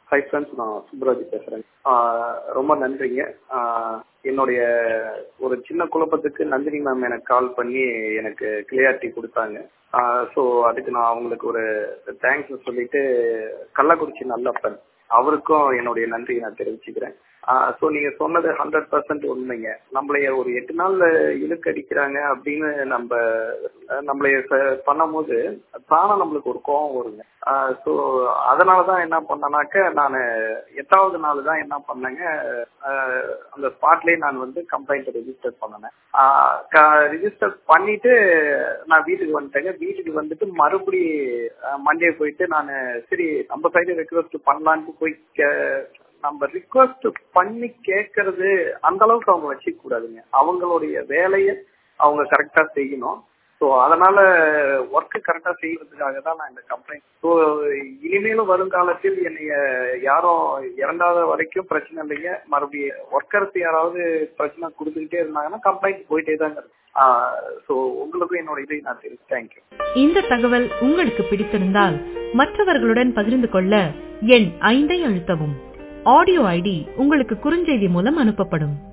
hi friends நான் சுப்ராஜ் பேசுறேன் ரொம்ப நன்றிங்க என்னுடைய ஒரு சின்ன குழப்பத்துக்கு நந்தினி மேம் எனக்கு கால் பண்ணி எனக்கு கிளியாரிட்டி கொடுத்தாங்க ஸோ அதுக்கு நான் அவங்களுக்கு ஒரு தேங்க்ஸ் சொல்லிட்டு கள்ளக்குறிச்சி நல்லப்பன் அவருக்கும் என்னுடைய நன்றியை நான் தெரிவிச்சுக்கிறேன் ஸோ நீங்க சொன்னது ஹண்ட்ரட் பர்சன்ட் உண்மைங்க நம்மளைய ஒரு எட்டு நாள்ல இழுக்கடிக்கிறாங்க அப்படின்னு நம்ம நம்மளைய பண்ணும்போது தானே நம்மளுக்கு ஒரு கோபம் வருங்க ஸோ அதனால தான் என்ன பண்ணனாக்க நான் எட்டாவது நாள் தான் என்ன பண்ணேங்க அந்த ஸ்பாட்லேயே நான் வந்து கம்ப்ளைண்ட் ரெஜிஸ்டர் பண்ணினேன் ரிஜிஸ்டர் பண்ணிட்டு நான் வீட்டுக்கு வந்துட்டேங்க வீட்டுக்கு வந்துட்டு மறுபடி மண்டே போயிட்டு நான் சரி நம்ம சைடு ரெக்வஸ்ட் பண்ணலான்ட்டு போய் நம்ம ரிக்வஸ்ட் பண்ணி கேட்கறது அந்த அளவுக்கு அவங்க வச்சுக்க கூடாதுங்க அவங்களுடைய வேலையை அவங்க கரெக்டா செய்யணும் ஸோ அதனால ஒர்க்கு கரெக்டா செய்யறதுக்காக தான் நான் இந்த கம்ப்ளைண்ட் ஸோ இனிமேலும் வருங்காலத்தில் என்னைய யாரும் இறங்காத வரைக்கும் பிரச்சனை இல்லைங்க மறுபடியும் ஒர்க்கர்ஸ் யாராவது பிரச்சனை கொடுத்துக்கிட்டே இருந்தாங்கன்னா கம்ப்ளைண்ட் போயிட்டே தாங்க ஸோ உங்களுக்கும் என்னோட இதை நான் தெரியும் தேங்க்யூ இந்த தகவல் உங்களுக்கு பிடித்திருந்தால் மற்றவர்களுடன் பகிர்ந்து கொள்ள எண் ஐந்தை அழுத்தவும் ஆடியோ ஐடி உங்களுக்கு குறுஞ்செய்தி மூலம் அனுப்பப்படும்